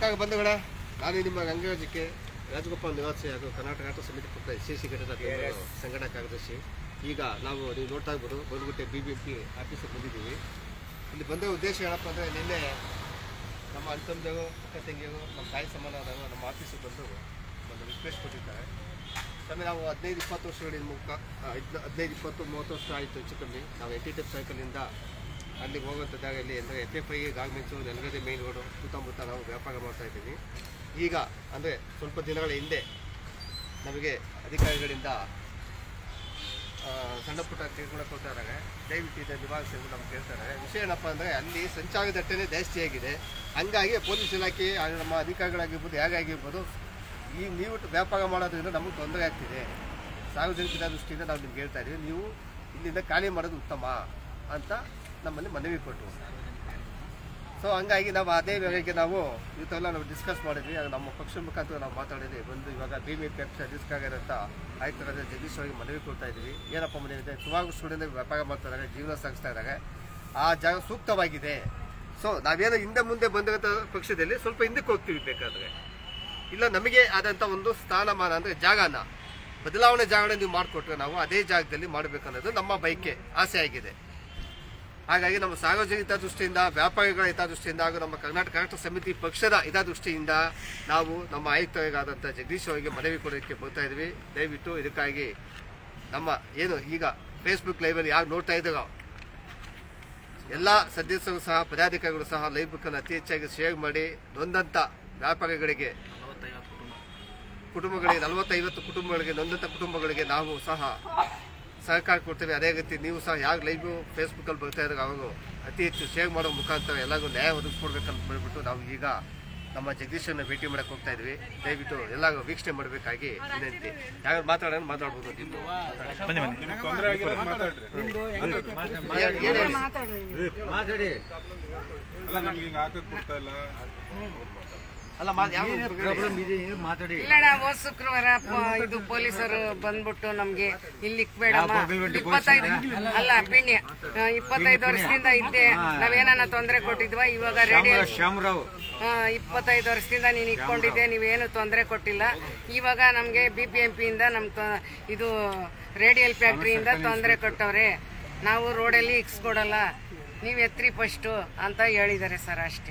ನಮಸ್ಕಾರ ಬಂಧುಗಳೇ ನಾನು ನಿಮ್ಮ ಗಂಗಾಜಿಕೆ ರಾಜಗೋಪಾಲ್ ನಿವಾಸಿ ಹಾಗೂ ಕರ್ನಾಟಕ ಆಟೋ ಸಮಿತಿ ಪುತ್ರ ಸಿ ಸಿ ಘಟಕ ಸಂಘಟನಾ ಕಾರ್ಯದರ್ಶಿ ಈಗ ನಾವು ನೀವು ನೋಡ್ತಾ ಇರ್ಬೋದು ಬಂದ್ಬಿಟ್ಟೆ ಬಿ ಬಿ ಪಿ ಆಫೀಸಿಗೆ ಬಂದಿದ್ದೀವಿ ಇಲ್ಲಿ ಬಂದ ಉದ್ದೇಶ ಏನಪ್ಪ ಅಂದರೆ ನಿನ್ನೆ ನಮ್ಮ ಅಣ್ತಂದೆಗೂ ಅಕ್ಕ ತಂಗಿಯರು ನಮ್ಮ ತಾಯಿ ಸಮಾನದವರು ನಮ್ಮ ಆಫೀಸಿಗೆ ಬಂದು ಒಂದು ರಿಕ್ವೆಸ್ಟ್ ಕೊಟ್ಟಿದ್ದಾರೆ ಸ್ವಾಮಿ ನಾವು ಹದಿನೈದು ಇಪ್ಪತ್ತು ವರ್ಷಗಳಿಂದ ಮುಖ ಹದಿನೈದು ಇಪ್ಪತ್ತು ಮೂವತ್ತು ವರ್ಷ ಆಯಿತು ಹೆಚ್ಚು ಕಮ್ಮಿ ನಾವು ಎನ್ ಟಿ ಟಿ ಸೈಕಲಿಂದ ಅಲ್ಲಿಗೆ ಹೋಗುವಂಥ ಜಾಗದಲ್ಲಿ ಅಂದರೆ ಎಫ್ ಎಫ್ ಐ ಗಾರ್ಮೆಂಟ್ಸು ನೆಲಗದೆ ಮೇನ್ ರೋಡು ಸುತ್ತಮುತ್ತ ನಾವು ವ್ಯಾಪಾರ ಮಾಡ್ತಾ ಇದ್ದೀವಿ ಈಗ ಅಂದರೆ ಸ್ವಲ್ಪ ದಿನಗಳ ಹಿಂದೆ ನಮಗೆ ಅಧಿಕಾರಿಗಳಿಂದ ಆ, ಸಣ್ಣ ಪುಟ್ಟ ತಿಳ್ಕೊಂಡು ಕೊಡ್ತಾ ಇದ್ದಾರೆ ದಯವಿಟ್ಟು ಇದನ್ನು ನಿವಾರಿಸಿ ಎಂದು ನಮ್ಗೆ ಕೇಳ್ತಾರೆ ವಿಷಯ ಏನಪ್ಪ ಅಂದರೆ ಅಲ್ಲಿ ಸಂಚಾರ ದಟ್ಟಣೆ ಜಾಸ್ತಿ ಆಗಿದೆ ಹಂಗಾಗಿ ಪೊಲೀಸ್ ಇಲಾಖೆ ಆ, ನಮ್ಮ ಅಧಿಕಾರಿಗಳಾಗಿರ್ಬೋದು ಹೇಗಾಗಿರ್ಬೋದು ಈ ನೀವು ವ್ಯಾಪಾರ ಮಾಡೋದ್ರಿಂದ ನಮಗೆ ತೊಂದರೆ ಆಗ್ತಿದೆ ಸಾರ್ವಜನಿಕರ ದೃಷ್ಟಿಯಿಂದ ನಾವು ನಿಮ್ಗೆ ಹೇಳ್ತಾ ಇದ್ದೀವಿ ನೀವು ಇಲ್ಲಿಂದ ಖಾಲಿ ಮಾಡೋದು ಉತ್ತಮ ಅಂತ ನಮ್ಮಲ್ಲಿ ಮನವಿ ಕೊಟ್ಟರು ಸೊ ಹಂಗಾಗಿ ನಾವು ಅದೇ ವೇಳೆಗೆ ನಾವು ಇವತ್ತೆಲ್ಲ ನಾವು ಡಿಸ್ಕಸ್ ಮಾಡಿದ್ವಿ ಆಗ ನಮ್ಮ ಪಕ್ಷದ ಮುಖಾಂತರ ನಾವು ಮಾತಾಡಿದ್ವಿ ಬಂದು ಇವಾಗ ಬಿ ಬಿ ಪಕ್ಷ ಅಧಿಕಾರಿರಂತ ಆಯುಕ್ತರಾದ ಜಗದೀಶ್ ಅವರಿಗೆ ಮನವಿ ಕೊಡ್ತಾ ಇದ್ವಿ ಏನಪ್ಪ ಮನವಿ ಇದೆ ಸುಮಾರು ಸ್ಟೂಡೆಂಟ್ ವ್ಯಾಪಾರ ಮಾಡ್ತಾ ಇದ್ದಾರೆ ಜೀವನ ಸಾಗಿಸ್ತಾ ಇದ್ದಾರೆ ಆ ಜಾಗ ಸೂಕ್ತವಾಗಿದೆ ಸೊ ನಾವೇನೋ ಹಿಂದೆ ಮುಂದೆ ಬಂದಿರೋ ಪಕ್ಷದಲ್ಲಿ ಸ್ವಲ್ಪ ಹಿಂದಕ್ಕೆ ಹೋಗ್ತೀವಿ ಬೇಕಾದ್ರೆ ಇಲ್ಲ ನಮಗೆ ಆದಂಥ ಒಂದು ಸ್ಥಾನಮಾನ ಅಂದರೆ ಜಾಗನ ಬದಲಾವಣೆ ಜಾಗನ ನೀವು ಮಾಡಿಕೊಟ್ರೆ ನಾವು ಅದೇ ಜಾಗದಲ್ಲಿ ಮಾಡಬೇಕನ್ನೋದು ನಮ್ಮ ಬೈಕೆ ಆಸೆ ಆಗಿದೆ ಹಾಗಾಗಿ ನಮ್ಮ ಸಾರ್ವಜನಿಕ ದೃಷ್ಟಿಯಿಂದ ವ್ಯಾಪಾರಿಗಳ ಹಿತದೃಷ್ಟಿಯಿಂದ ಹಾಗೂ ನಮ್ಮ ಕರ್ನಾಟಕ ರಾಷ್ಟ್ರ ಸಮಿತಿ ಪಕ್ಷದ ಹಿತದೃಷ್ಟಿಯಿಂದ ನಾವು ನಮ್ಮ ಆಯುಕ್ತರಾದಂಥ ಜಗದೀಶ್ ಅವರಿಗೆ ಮನವಿ ಕೊಡೋಕ್ಕೆ ಬರ್ತಾ ಇದ್ವಿ ದಯವಿಟ್ಟು ಇದಕ್ಕಾಗಿ ನಮ್ಮ ಏನು ಈಗ ಫೇಸ್ಬುಕ್ ಲೈವಲ್ಲಿ ಯಾರು ನೋಡ್ತಾ ಇದ್ದಾರೋ ಎಲ್ಲ ಸದಸ್ಯರು ಸಹ ಪದಾಧಿಕಾರಿಗಳು ಸಹ ಲೈವ್ ಬುಕ್ಕನ್ನು ಅತಿ ಹೆಚ್ಚಾಗಿ ಶೇರ್ ಮಾಡಿ ನೊಂದಂಥ ವ್ಯಾಪಾರಿಗಳಿಗೆ ಕುಟುಂಬಗಳಿಗೆ ನಲವತ್ತೈವತ್ತು ಕುಟುಂಬಗಳಿಗೆ ನೊಂದಂಥ ಕುಟುಂಬಗಳಿಗೆ ನಾವು ಸಹ ಸಹಕಾರ ಕೊಡ್ತೇವೆ ಅದೇ ರೀತಿ ನೀವು ಸಹ ಯಾರು ಲೈವ್ ಫೇಸ್ಬುಕ್ಕಲ್ಲಿ ಬರ್ತಾ ಇದ್ದಾರೆ ಅವರು ಅತಿ ಹೆಚ್ಚು ಶೇರ್ ಮಾಡೋ ಮುಖಾಂತರ ಎಲ್ಲರಿಗೂ ನ್ಯಾಯ ಒದಗಿಸ್ಕೊಡ್ಬೇಕಂತ ಹೇಳ್ಬಿಟ್ಟು ನಾವು ಈಗ ನಮ್ಮ ಜಗದೀಶನ್ನ ಭೇಟಿ ಮಾಡಕ್ಕೆ ಹೋಗ್ತಾ ಇದ್ವಿ ದಯವಿಟ್ಟು ಎಲ್ಲರೂ ವೀಕ್ಷಣೆ ಮಾಡಬೇಕಾಗಿ ವಿನಂತಿ ಯಾರು ಮಾತಾಡೋಣ ಮಾತಾಡ್ಬೋದು ನೀವು ಬನ್ನಿ ಬನ್ನಿ ತೊಂದರೆ ಆಗಿರೋದು ಮಾತಾಡ್ರಿ ಏನ್- ಏನ್ ಹೇಳಿ? ಅಲ್ಲ ನಮ್ಗೆ ಹಿಂಗ ಹಾಕಕ್ ಕೊಡ್ತಾ ಇಲ್ಲ ಅಲ್ಲ ಮಾ- ಯಾವ ಇಲ್ಲಣ್ಣ ಹೋದ್ ಶುಕ್ರವಾರ ಪ- ಇದು ಪೊಲೀಸರು ಬಂದ್ಬಿಟ್ಟು ನಮ್ಗೆ ಇಲ್ಲಿ ಬೇಡಮ್ಮ ಇಪ್ಪತ್ತೈದು ಅಲ್ಲ ಪಿಣ್ಯ ಆ, ಇಪ್ಪತ್ತೈದು ವರ್ಷದಿಂದ ಇದ್ದೆ ನಾವೇನ ತೊಂದರೆ ಕೊಟ್ಟಿದ್ವ ಇವಾಗ ರೇಡಿಯೋ ಆ, ಇಪ್ಪತ್ತೈದು ವರ್ಷದಿಂದ ನೀನು ಇಟ್ಕೊಂಡಿದ್ದೆ ನೀವೇನು ತೊಂದರೆ ಕೊಟ್ಟಿಲ್ಲ ಇವಾಗ ನಮಗೆ ಬಿ ಪಿ ಎಂ ಪಿಯಿಂದ ನಮ್ ತೊ- ಇದು ರೇಡಿಯಲ್ ಫ್ಯಾಕ್ಟ್ರಿಯಿಂದ ತೊಂದರೆ ಕೊಟ್ಟವ್ರೆ ನಾವು ರೋಡಲ್ಲಿ ಇಕ್ಸ್ಕೊಡಲ್ಲ ನೀವು ಎತ್ರಿ ಫಸ್ಟು ಅಂತ ಹೇಳಿದ್ದಾರೆ ಸರ್ ಅಷ್ಟೇ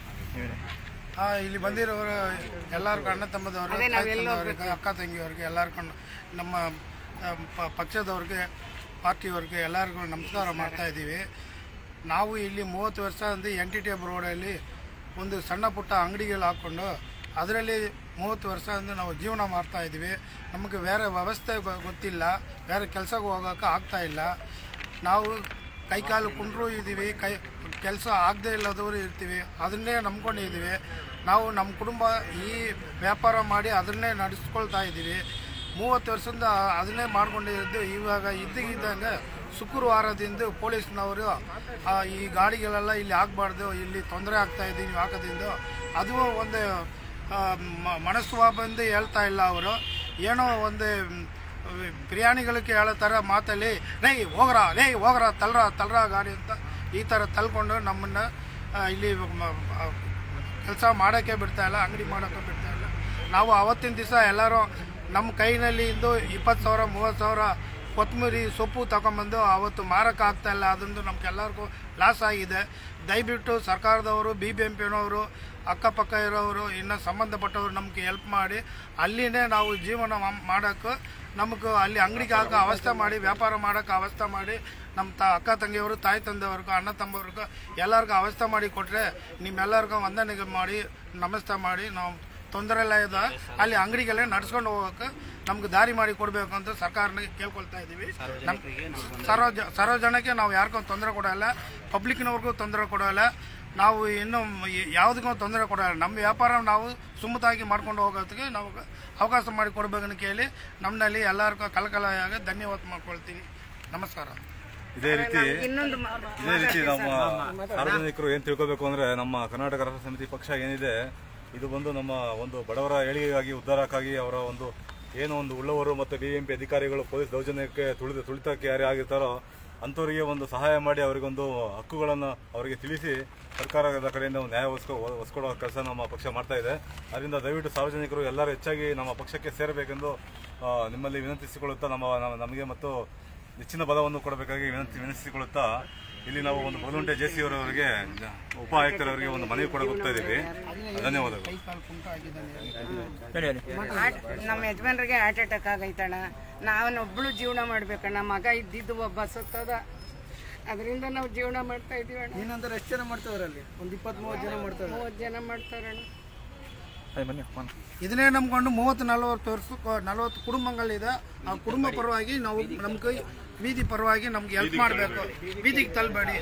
ಆ, ಇಲ್ಲಿ ಬಂದಿರೋರು ಎಲ್ಲರಿಗೂ ಅಣ್ಣ ತಮ್ಮದವ್ರಿಗೆ ಅದೇ ನಾವ್ ಎಲ್ಲಿ ಅವ್ರಿಗೆ ಅಕ್ಕ ತಂಗಿಯವ್ರಿಗೆ ಎಲ್ಲರಿಗೂ ನಮ್ಮ ಆ, ಪ- ಪಕ್ಷದವ್ರಿಗೆ ಪಾರ್ಟಿಯವ್ರಿಗೆ ಎಲ್ಲರಿಗೂ ನಮಸ್ಕಾರ ಮಾಡ್ತಾ ಇದ್ದೀವಿ ನಾವು ಇಲ್ಲಿ ಮೂವತ್ತು ವರ್ಷ ಅಂದ್ರೆ ಎನ್ ಟಿ ಟಿ ಎಫ್ ರೋಡಲ್ಲಿ ಒಂದು ಸಣ್ಣ ಪುಟ್ಟ ಅಂಗಡಿಗಳು ಹಾಕ್ಕೊಂಡು ಅದರಲ್ಲಿ ಮೂವತ್ತು ವರ್ಷ ಅಂದ್ರೆ ನಾವು ಜೀವನ ಮಾಡ್ತಾ ಇದ್ದೀವಿ ನಮಗೆ ಬೇರೆ ವ್ಯವಸ್ಥೆ ಗೊ- ಗೊತ್ತಿಲ್ಲ ಬೇರೆ ಕೆಲಸಕ್ಕೆ ಹೋಗೋಕೆ ಆಗ್ತಾ ಇಲ್ಲ ನಾವು ಕೈಕಾಲು ಕುಂಡ್ರು ಇದ್ದೀವಿ ಕೈ ಕೆಲಸ ಆಗದೆ ಇಲ್ಲದವರು ಇರ್ತೀವಿ ಅದನ್ನೇ ನಂಬ್ಕೊಂಡಿದ್ದೀವಿ ನಾವು ನಮ್ಮ ಕುಟುಂಬ ಈ ವ್ಯಾಪಾರ ಮಾಡಿ ಅದನ್ನೇ ನಡೆಸ್ಕೊಳ್ತಾ ಇದ್ದೀವಿ ಮೂವತ್ತು ವರ್ಷದಿಂದ ಅದನ್ನೇ ಮಾಡ್ಕೊಂಡಿದ್ದು ಇವಾಗ ಇದ್ದಕ್ಕಿದ್ದಂಗೆ ಶುಕ್ರವಾರದಿಂದ ಪೊಲೀಸ್ನವರು ಆ, ಈ ಗಾಡಿಗಳೆಲ್ಲ ಇಲ್ಲಿ ಆಗಬಾರ್ದು ಇಲ್ಲಿ ತೊಂದರೆ ಆಗ್ತಾ ಇದೆ ನೀವು ಹಾಕೋದ್ರಿಂದ ಅದು ಒಂದು ಆ, ಮ- ಮನಸ್ವಾಬಂದು ಹೇಳ್ತಾ ಇಲ್ಲ ಅವರು ಏನೋ ಒಂದು ಮ್, ಬಿರಿಯಾನಿಗಳಿಗೆ ಹೇಳೋ ಥರ ಮಾತಲ್ಲಿ ರೇ ಹೋಗ್ರ ರೇ ಹೋಗ್ರ ತಲ್ರ ತಲ್ರ ಗಾಡಿ ಅಂತ ಈ ಥರ ತಳ್ಕೊಂಡು ನಮ್ಮನ್ನು ಆ, ಇಲ್ಲಿ ಕೆಲಸ ಮಾಡೋಕ್ಕೆ ಬಿಡ್ತಾ ಇಲ್ಲ ಅಂಗಡಿ ಮಾಡೋಕ್ಕೆ ಬಿಡ್ತಾ ಇಲ್ಲ ನಾವು ಅವತ್ತಿನ ದಿವಸ ಎಲ್ಲರೂ ನಮ್ಮ ಕೈನಲ್ಲಿ ಇಂದು ಇಪ್ಪತ್ತು ಸಾವಿರ ಮೂವತ್ತು ಸಾವಿರ ಕೊತ್ತಂಬರಿ ಸೊಪ್ಪು ತಗೊಂಬಂದು ಅವತ್ತು ಮಾರಕ್ಕೆ ಆಗ್ತಾ ಇಲ್ಲ ಅದೊಂದು ನಮ್ಗೆಲ್ಲರಿಗೂ ಲಾಸ್ ಆಗಿದೆ ದಯವಿಟ್ಟು ಸರ್ಕಾರದವರು ಬಿ ಬಿ ಎಂ ಪಿನವರು ಅಕ್ಕಪಕ್ಕ ಇರೋರು ಇನ್ನು ಸಂಬಂಧಪಟ್ಟವರು ನಮಗೆ ಹೆಲ್ಪ್ ಮಾಡಿ ಅಲ್ಲಿನೇ ನಾವು ಜೀವನ ಮಾಡೋಕ್ಕೆ ನಮಗೆ ಅಲ್ಲಿ ಅಂಗಡಿಗೆ ಹಾಕೋ ಅವಸ್ಥೆ ಮಾಡಿ ವ್ಯಾಪಾರ ಮಾಡೋಕೆ ಅವಸ್ಥೆ ಮಾಡಿ ನಮ್ಮ ತ ಅಕ್ಕ ತಂಗಿಯವರು ತಾಯಿ ತಂದೆಯವ್ರಿಗೂ ಅಣ್ಣ ತಮ್ಮವ್ರಿಗೂ ಎಲ್ಲರಿಗೂ ಅವಸ್ಥೆ ಮಾಡಿ ಕೊಟ್ಟರೆ ನಿಮ್ಮೆಲ್ಲರಿಗೂ ವಂದನೆಗೆ ಮಾಡಿ ನಮಸ್ತೆ ಮಾಡಿ ನಾವು ತೊಂದರೆ ಎಲ್ಲ ಇದೆ ಅಲ್ಲಿ ಅಂಗಡಿಗೆಲ್ಲ ನಡ್ಸ್ಕೊಂಡು ಹೋಗೋಕೆ ನಮ್ಗೆ ದಾರಿ ಮಾಡಿ ಕೊಡಬೇಕು ಅಂತ ಸರ್ಕಾರನಿಗೆ ಕೇಳ್ಕೊಳ್ತಾ ಇದ್ದೀವಿ ನಮ್ ಸರ್ವಜ ಸರ್ವಜನಕ್ಕೆ ನಾವು ಯಾರಿಗೂ ತೊಂದರೆ ಕೊಡೋಲ್ಲ ಪಬ್ಲಿಕ್ನವ್ರಿಗೂ ತೊಂದರೆ ಕೊಡೋಲ್ಲ ನಾವು ಇನ್ನು ಯಾವುದಕ್ಕೂ ತೊಂದರೆ ಕೊಡೋಲ್ಲ ನಮ್ಮ ವ್ಯಾಪಾರ ನಾವು ಸುಮ್ಮತಾಗಿ ಮಾಡ್ಕೊಂಡು ಹೋಗೋದಕ್ಕೆ ನಾವು ಅವಕಾಶ ಮಾಡಿ ಕೊಡಬೇಕಂತ ಕೇಳಿ ನಮ್ಮಲ್ಲಿ ಎಲ್ಲರಿಗೂ ಕಲಕಲಾಗಿ ಧನ್ಯವಾದ ಮಾಡ್ಕೊಳ್ತೀನಿ ನಮಸ್ಕಾರ ಇದೇ ರೀತಿ ಇನ್ನೊಂದು ಮ- ಇದೇ ರೀತಿ ನಮ್ಮ ಸಾರ್ವಜನಿಕರು ಏನ್ ತಿಳ್ಕೊಬೇಕು ಅಂದ್ರೆ ನಮ್ಮ ಕರ್ನಾಟಕ ರಾಷ್ಟ್ರ ಸಮಿತಿ ಪಕ್ಷ ಏನಿದೆ ಇದು ಬಂದು ನಮ್ಮ ಒಂದು ಬಡವರ ಏಳಿಗೆಗಾಗಿ ಉದ್ಧಾರಕ್ಕಾಗಿ ಅವರ ಒಂದು ಏನು ಒಂದು ಉಳ್ಳವರು ಮತ್ತು ಡಿ ಎಂ ಪಿ ಅಧಿಕಾರಿಗಳು ಪೊಲೀಸ್ ದೌರ್ಜನ್ಯಕ್ಕೆ ತುಳಿದ ತುಳಿತಕ್ಕೆ ಯಾರೇ ಆಗಿರ್ತಾರೋ ಅಂಥವರಿಗೆ ಒಂದು ಸಹಾಯ ಮಾಡಿ ಅವರಿಗೊಂದು ಹಕ್ಕುಗಳನ್ನು ಅವರಿಗೆ ತಿಳಿಸಿ ಸರ್ಕಾರದ ಕಡೆಯಿಂದ ಒಂದು ನ್ಯಾಯ ಒಸ್ಕೊ ಒಸ್ಕೊಡೋ ಕೆಲಸ ನಮ್ಮ ಪಕ್ಷ ಮಾಡ್ತಾ ಇದೆ ಅದರಿಂದ ದಯವಿಟ್ಟು ಸಾರ್ವಜನಿಕರು ಎಲ್ಲರೂ ಹೆಚ್ಚಾಗಿ ನಮ್ಮ ಪಕ್ಷಕ್ಕೆ ಸೇರಬೇಕೆಂದು ಆ, ನಿಮ್ಮಲ್ಲಿ ವಿನಂತಿಸಿಕೊಳ್ಳುತ್ತಾ ನಮ್ಮ ನಮ್ಮ- ನಮಗೆ ಮತ್ತು ಹೆಚ್ಚಿನ ಬಲವನ್ನು ಕೊಡಬೇಕಾಗಿ ವಿನಂತಿ ವಿನಂತಿಸಿಕೊಳ್ಳುತ್ತಾ ಇಲ್ಲಿ ನಾವು ಒಂದು ಬಗಲುಂಟೆ ಜೆ ಸಿ ಅವರವರಿಗೆ ಉಪ ಆಯುಕ್ತರವರಿಗೆ ಒಂದು ಮನವಿ ಕೊಡಕ್ಕೆ ಹೋಗ್ತಾ ಇದ್ದೀವಿ ಧನ್ಯವಾದಗಳು ಕೈ ಕಾಲು ಕುಂಟ ಆಗಿದ್ದಾನೆ ಹಾರ್ಟ್- ನಮ್ಮ ಯಜಮಾನ್ರಿಗೆ ಹಾರ್ಟ್ ಅಟ್ಯಾಕ್ ಆಗೈತಣ್ಣ ನಾವನ್ನೊಬ್ಳು ಜೀವನ ಮಾಡ್ಬೇಕಣ್ಣ ಮಗ ಇದ್ದಿದ್ದು ಒಬ್ಬ ಸತ್ತದ ಅದರಿಂದ ನಾವು ಜೀವನ ಮಾಡ್ತಾ ಇದೀವಿ ಅಣ್ಣ ಏನಂದ್ರೆ ಎಷ್ಟು ಜನ ಮಾಡ್ತಾವ್ರೆ ಅಲ್ಲಿ ಒಂದು ಇಪ್ಪತ್ತ್ ಮೂವತ್ತು ಜನ ಮಾಡ್ತಾರೆ ಮೂವತ್ತು ಜನ ಮಾಡ್ತಾರಣ್ಣ ಇದನ್ನೇ ನಂಬ್ಕೊಂಡು ಮೂವತ್ತು ನಲವತ್ತು ವರ್ಷ ನಲವತ್ತು ಕುಟುಂಬಗಳಿದೆ ಆ ಕುಟುಂಬ ಪರವಾಗಿ ನಾವು ನಮ್ಮ ಕೈ ಬೀದಿ ಪರವಾಗಿ ನಮ್ಗೆ ಹೆಲ್ಪ್ ಮಾಡಬೇಕು ಬೀದಿಗೆ ತಳ್ಳಬೇಡಿ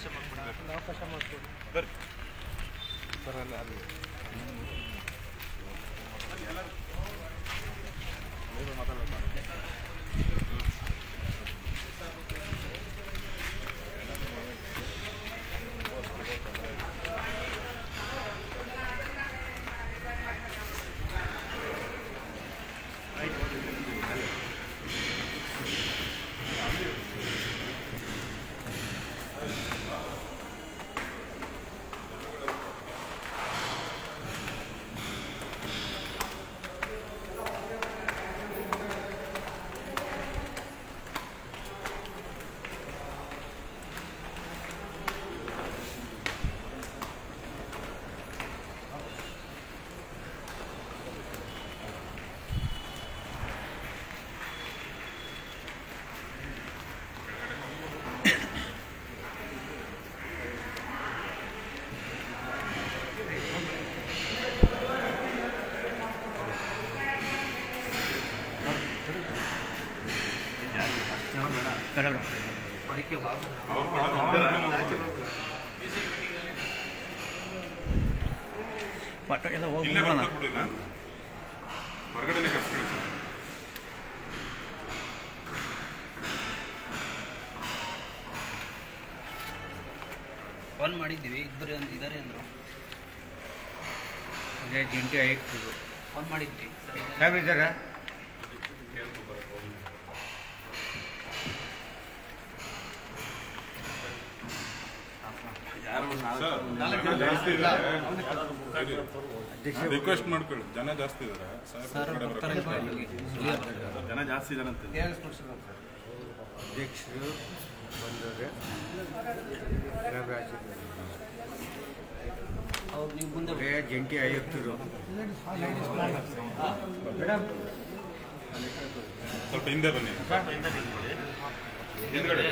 ಇಲ್ಲೇ ಬರ್ಕೊಟ್ಬಿಡಿಲ್ಲ ಹೊರಗಡೆನೆ ಕರ್ಸ್ಕೊಳ್ಳಿ ಸರ್ ಫೋನ್ ಮಾಡಿದ್ದೀವಿ ಇಬ್ಬರು ಇದ್ದಾರೆ ಅಂದರು ಅದೇ ಜಂಟಿ ಆಯುಕ್ತರು ಫೋನ್ ಮಾಡಿದ್ವಿ ಸಾಹೇಬ್ರಿದ್ದಾರಾ ಜಾಸ್ತಿ ಇದ್ದಾರೆ ರಿಕ್ವೆಸ್ಟ್ ಮಾಡ್ಕೊಳ್ಳಿ ಜನ ಜಾಸ್ತಿ ಇದ್ದಾರೆ ಸಾಹೇಬ್ರ ಕಡೆ ಬರ್ಬೇಕು. ಜನ ಜಾಸ್ತಿ ಜನ ಅಂತ ಅಧ್ಯಕ್ಷರು ಬಂದವರೆ ಅವ್ರು ನೀವು ಮುಂದೆ ಅವರೇ ಜಂಟಿ ಆಯುಕ್ತರು ಸ್ವಲ್ಪ ಹಿಂದೆ ಬನ್ನಿ ಹಿಂದ್ಗಡೆ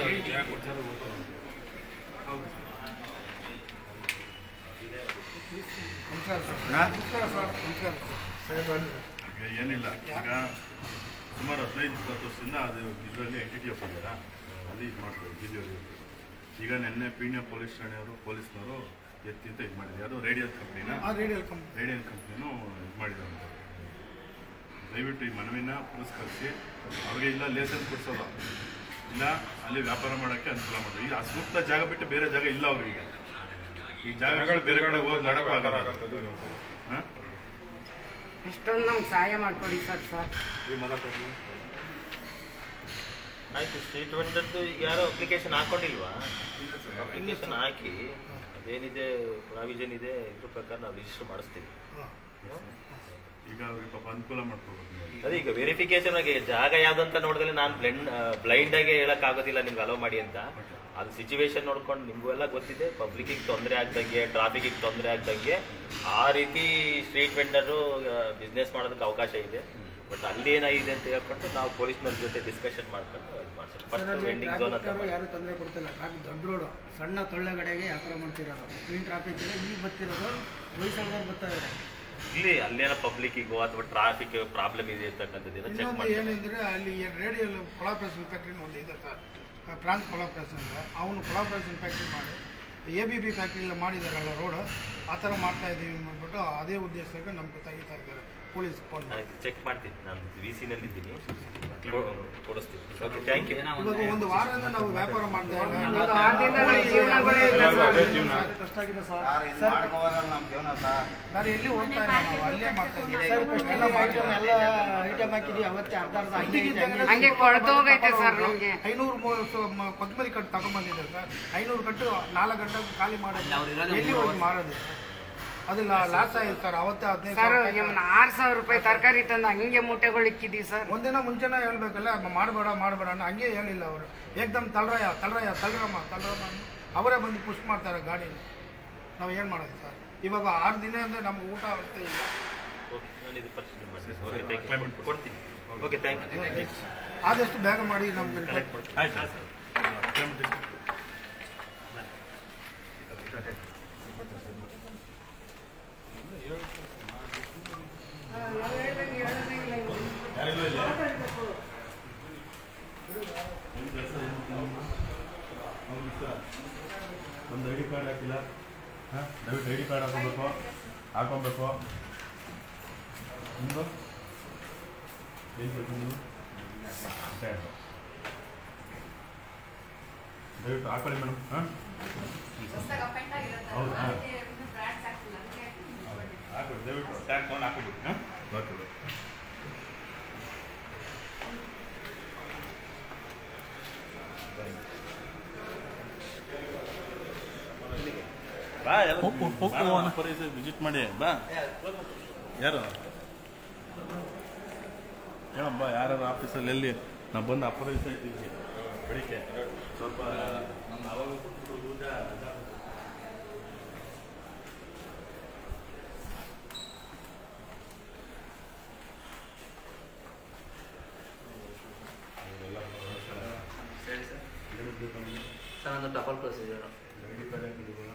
ಏನಿಲ್ಲ ಈಗ ಸುಮಾರು ಹದಿನೈದು ಇಪ್ಪತ್ತು ವರ್ಷದಿಂದ ಅದು ಇದರಲ್ಲಿ ಎನ್ ಟಿ ಟಿ ಎಫ್ ಇದ್ದಾರಾ ಅಲ್ಲಿ ಇದು ಮಾಡ್ತಾರೆ ಬಿ ಜಿ ಈಗ ನಿನ್ನೆ ಪೀಣ್ಯ ಪೊಲೀಸ್ ಠಾಣೆಯವರು ಪೊಲೀಸ್ನವರು ಎತ್ತಿ ಅಂತ ಇದು ಮಾಡಿದ್ದಾರೆ ಅದು ರೇಡಿಯೋ ಕಂಪ್ನಿನ ಆ ರೇಡಿಯಲ್ ಕಂಪ್ನಿ ರೇಡಿಯನ್ ಕಂಪ್ನಿನೂ ಇದು ಮಾಡಿದ್ದಾರೆ ದಯವಿಟ್ಟು ಈ ಮನವಿನ ಪುರಸ್ಕರಿಸಿ ಅವ್ರಿಗೆ ಇಲ್ಲ ಲೇಸನ್ಸ್ ಕೊಡ್ಸೋಲ್ಲ ಇಲ್ಲ ಅಲ್ಲಿ ವ್ಯಾಪಾರ ಮಾಡೋಕ್ಕೆ ಅನುಕೂಲ ಮಾಡೋದು ಈಗ ಆ ಸೂಕ್ತ ಜಾಗ ಬಿಟ್ಟು ಬೇರೆ ಜಾಗ ಇಲ್ಲ ಅವ್ರಿಗೆ ಈ ಜಾಗಗಳು ಬೇರೆ ಕಡೆ ಹೋಗಿ ನಡಕ್ಕೂ ಆಗಲ್ಲ ಹಾಂ ಇಷ್ಟೊಂದು ನಮ್ಗೆ ಸಹಾಯ ಮಾಡ್ಕೊಡಿ ಸರ್ ಸರ್ ಆಯ್ತು ಸ್ಟ್ರೀಟ್ ವೆಂಡರ್ದು ಯಾರೋ ಅಪ್ಲಿಕೇಶನ್ ಹಾಕೊಂಡಿಲ್ವಾ ಅಪ್ಲಿಕೇಶನ್ ಹಾಕಿ ಅದೇನಿದೆ ಪ್ರಾವಿಷನ್ ಇದೆ ಇದ್ರ ಪ್ರಕಾರ ನಾವು ರಿಜಿಸ್ಟರ್ ಮಾಡಿಸ್ತೀವಿ ಈಗ ಅವ್ರಿಗೆ ಪಾಪ ಅನುಕೂಲ ಮಾಡ್ಕೋಬೇಕು ಅದೇ ಈಗ ವೆರಿಫಿಕೇಶನ್ ಆಗಿ ಜಾಗ ಯಾವ್ದಂತ ನೋಡಿದ್ರೆ ನಾನು ಬ್ಲೆಂಡ್ ಬ್ಲೈಂಡ್ ಆಗಿ ಹೇಳಕ್ ಆಗೋದಿಲ್ಲ ನಿಮ್ಗೆ ಅಲೋ ಮಾಡಿ ಅಂತ ಅದು ಸಿಚುವೇಶನ್ ನೋಡ್ಕೊಂಡು ನಿಮಗೂ ಎಲ್ಲ ಗೊತ್ತಿದೆ ಪಬ್ಲಿಕ್ಕಿಗೆ ತೊಂದರೆ ಆಗ್ದಂಗೆ ಟ್ರಾಫಿಕ್ಕಿಗೆ ತೊಂದರೆ ಆಗ್ದಂಗೆ ಆ ರೀತಿ ಸ್ಟ್ರೀಟ್ ವೆಂಡರು ಬಿಸ್ನೆಸ್ ಮಾಡೋದಕ್ಕೆ ಅವಕಾಶ ಇದೆ ಬಟ್ ಅಲ್ಲಿ ಏನಾಗಿದೆ ಅಂತ ಹೇಳ್ಕೊಂಡು ನಾವು ಪೊಲೀಸ್ನವ್ರ ಜೊತೆ ಡಿಸ್ಕಷನ್ ಮಾಡ್ಕೊಂಡು ಇದು ಮಾಡ್ತೀವಿ ಫಸ್ಟ್ ವೆಂಡಿಂಗ್ ಝೋನ್ ಅಂತ ಮಾಡಿ. ಯಾರು ತೊಂದರೆ ಕೊಡ್ತಿಲ್ಲ ಟ್ರಾಫಿಕ್ ದೊಡ್ಡ ರೋಡ್ ಸಣ್ಣ ತೊಳ್ಳೆಗಡೆಗೆ ವ್ಯಾಪಾರ ಮಾಡ್ತಿರೋದು ಕ್ಲೀನ್ ಟ್ರಾಫಿಕ್ ಇದೆ ಈಗ ಬರ್ತಿರೋದು ವಯಸ್ಸಾದವ್ರು ಬರ್ತಾ ಇದ್ದಾರೆ ಇಲ್ಲಿ ಅಲ್ಲೇನೋ ಪಬ್ಲಿಕ್ಕಿಗೋ ಅಥವಾ ಟ್ರಾಫಿಕ್ ಪ್ರಾಬ್ಲಮ್ ಇದೆ ಅಂತಕ್ಕಂಥದ್ದನ್ನ ಚೆಕ್ ಇನ್ನೊಂದು ಮಾಡ್ತೀವಿ ಏನಂದ್ರೆ ಅಲ್ಲಿ ರೇಡಿಯಲ್ ಕೊಲಾಪ್ರೇಷನ್ ಫ್ಯಾಕ್ಟ್ರಿ ಒಂದು ಇದೆ ಸರ್ ಫ್ರಾನ್ಸ್ ಕೊಲಾಪ್ರೇಷನ್ ಅವನು ಕೊಲಾಪ್ರೇಷನ್ ಫ್ಯಾಕ್ಟ್ರಿ ಮಾಡಿ ಎ ಬಿ ಬಿ ಫ್ಯಾಕ್ಟ್ರಿ ಮಾಡಿದಾರಲ್ಲ ರೋಡ್ ಆ ಥರ ಮಾಡ್ತಾ ಇದ್ದೀವಿ ಅಂದ್ಬಿಟ್ಟು ಅದೇ ಉದ್ದೇಶಕ್ಕೆ ನಮ್ಗೆ ತೆಗಿತಾ ಇದ್ದಾರೆ ಪೊಲೀಸ್ ಫೋನ್ ಚೆಕ್ ಮಾಡ್ತೀನಿ ನಾನು ವಿ ಸಿ ನಲ್ಲಿ ಇದ್ದೀನಿ ಕೊಡಿಸ್ತೀನಿ ಓಕೆ ಥ್ಯಾಂಕ್ ಯು ಇವಾಗ ಒಂದು ವಾರದಿಂದ ನಾವು ವ್ಯಾಪಾರ ಮಾಡ್ತಾ ಇಲ್ಲ ಒಂದು ವಾರದಿಂದ ನಮ್ಮ ಜೀವನಗಳೇ ಇಲ್ಲ ಸರ್. ನಾನು ಎಲ್ಲಿ ಹೋಗ್ತಾ ಇಲ್ಲ ನಾವು ಅಲ್ಲೇ ಮಾಡ್ತಾ ಇದ್ದೀವಿ ಎಲ್ಲ ಮಾಡ್ಕೊಂಡು ಎಲ್ಲ ಐಟಮ್ ಹಾಕಿದ್ವಿ ಅವತ್ತೇ ಅರ್ಧ ಅರ್ಧ ಹಂಗೆ ಹಂಗೆ ಕೊಳ್ತೋಗೈತೆ ಸರ್ ನಮ್ಗೆ ಐನೂರು ಪದ್ಮಲಿ ಕಟ್ಟು ತಗೊಂಡ್ಬಂದಿದ್ದೆ ಸರ್ ಐನೂರು ಕಟ್ಟು ನಾಲ್ಕು ಗಂಟೆಗೆ ಖಾಲಿ ಮಾಡೋದು ಎಲ್ಲಿ ಹೋಗಿ ಮಾರೋದು ಅದು ಲಾಸ್ ಆಗಿದೆ ಸರ್ ಅವತ್ತೇ ಹದಿನೈದು ಸರ್ ಸಾವಿರ ರೂಪಾಯಿ ಇವ್ನ ಆರ್ ಸಾವಿರ ರೂಪಾಯಿ ತರಕಾರಿ ತಂದು ಹಂಗೆ ಮೂಟೆಗಳು ಇಕ್ಕಿದೀವಿ ಸರ್ ಒಂದಿನ ಮುಂಚೆನೇ ಹೇಳ್ಬೇಕಲ್ಲ ಮಾಡಬೇಡ ಮಾಡಬೇಡ ಅನ್ನೋ ಹಂಗೆ ಹೇಳಿಲ್ಲ ಅವರು ಏಕ್ದಮ್ ತಳ್ರಯ್ಯ ತಳ್ರಯ್ಯ ತಳ್ರಮ್ಮ ತಳ್ರಮ್ಮ ಅಂದು ಅವರೇ ಬಂದು ಪುಷ್ ಮಾಡ್ತಾರೆ ಗಾಡಿ ನಾವು ಏನು ಮಾಡೋದು ಸರ್ ಇವಾಗ ಆರು ದಿನ ಅಂದರೆ ನಮ್ಗೆ ಊಟ ಅವಸ್ಥೆ ಇಲ್ಲ ಓಕೆ ನಾನು ಇದು ಪರಿಶೀಲನೆ ಮಾಡ್ತೀನಿ ಓಕೆ ಥ್ಯಾಂಕ್ ಯು ಕೊಡ್ತೀನಿ ಓಕೆ ಥ್ಯಾಂಕ್ ಯು ಆದಷ್ಟು ಬೇಗ ಮಾಡಿ ನಮ್ಗೆ ಆಯ್ತು ಒಂದು ಐ ಡಿ ಕಾರ್ಡ್ ಹಾಕಿಲ್ಲ ಹಾಂ ದಯವಿಟ್ಟು ಐ ಡಿ ಕಾರ್ಡ್ ಹಾಕೊಬೇಕು ಹಾಕೊಬೇಕು ನಿಮ್ಮದು ಏನು ಬೇಕು ನಿಮ್ಮದು ಸ್ಟ್ಯಾಂಡ್ ದಯವಿಟ್ಟು ಹಾಕೊಳ್ಳಿ ಮೇಡಮ್ ಹಾಂ ಹೌದಾ ಹಾಕೊಳ್ಳಿ ದಯವಿಟ್ಟು ಟ್ಯಾಗ್ ತೊಗೊಂಡು ಹಾಕೊಬಿಡಿ ಹಾಂ ಓಕೆ ಬಾ ಎಲ್ಲ ಪರಿಸರ ವಿಸಿಟ್ ಮಾಡಿ ಬಾ ಯಾರು ಹೇಳಮ್ಮ ಯಾರ್ಯಾರು ಆಫೀಸಲ್ಲಿ ಎಲ್ಲಿ ನಾವು ಬಂದು ಅಪರಿಚಯ ಇದ್ದೀವಿ ಬೆಳಿಗ್ಗೆ ಸ್ವಲ್ಪ ನಮ್ಮ ಅವಾಗ ಕೊಟ್ಬಿಟ್ಟು ಊಟ ಅದ- ಸರ್ ಒಂದು ಡಬಲ್ ಪ್ರೊಸೀಜರ್ ಐಡಿ ಕಾರ್ಡ್ ಹಾಕಿದ್ದೀವಲ್ಲ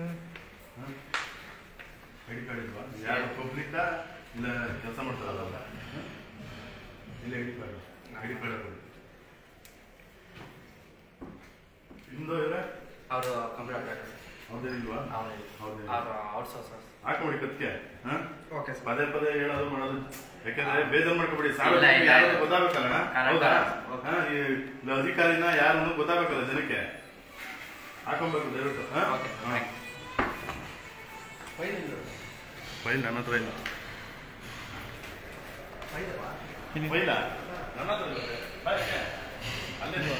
ಐಡಿ ಕಾರ್ಡ್ ಇಲ್ವಾ ಯಾರು ಪಬ್ಲಿಕ್ಕಾ ಇಲ್ಲ ಕೆಲಸ ಮಾಡ್ತಾರಲ್ಲ ಇಲ್ಲ ಐಡಿ ಕಾರ್ಡ್ ಐಡಿ ಕಾರ್ಡ್ ಹಾಕೊಳ್ಳಿ ನಿಮ್ದು ಇದ್ರೆ ಅವರು ಕಂಪ್ಯೂಟರ್ ಆಪರೇಟರ್ ಅವ್ರದ್ದೇನಿಲ್ವಾ ಅವರೇ ಹೌದು ಅವರು ಔಟ್ಸೋರ್ಸರ್ ಹಾಕೊಡಿ ಕತ್ಕೆ ಹಾಂ ಓಕೆ ಪದೇ ಪದೇ ಹೇಳೋದು ಮಾಡೋದು ಯಾಕಂದ್ರೆ ಬೇಜಾರ್ ಮಾಡ್ಕೊಬಿಡಿ ಸಾಲ ಇಲ್ಲ, ಇಲ್ಲ, ಯಾರು ಇಲ್ಲ. ಗೊತ್ತಾಗಬೇಕಲ್ಲ Correct, ಹೌದಾ correct. ಹಾ, ಈ ಈ ಅಧಿಕಾರಿನ ಯಾರನ್ನು ಗೊತ್ತಾಗಬೇಕಲ್ಲ ಜನಕ್ಕೆ ಹಾಕೊಬೇಕು ದಯವಿಟ್ಟು ಹಾ? Okay, ಹಾ. ಫೈಲ್ ನನ್ನ ಹತ್ರ ಇಲ್ಲ ಫೈಲ ನನ್ನ ಹತ್ರ ಇಲ್ಲ ಬಾ, ಯಾಕೆ? ಅಲ್ಲೇ ಇದೆ.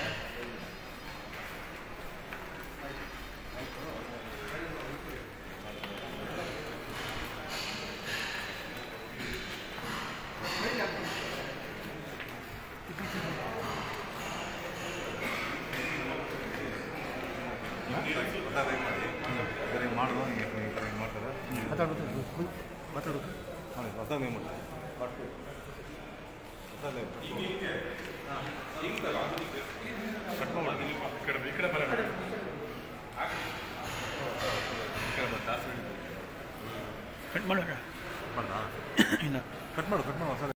ಮಾಡೋದು ಮಾಡ್ತಾರೆ ಮಾತಾಡೋದು ಹೊಸದಾಗಿ ನೇಮ್ ಮಾಡಿ ಕಟ್ ಮಾಡಿ ಈ ಕಡೆ ಈ ಕಡೆ ಬರೋಣ ಕಟ್ ಮಾಡೋಣ ಕಟ್ ಮಾಡು ಕಟ್ ಮಾಡು ಹೊಸ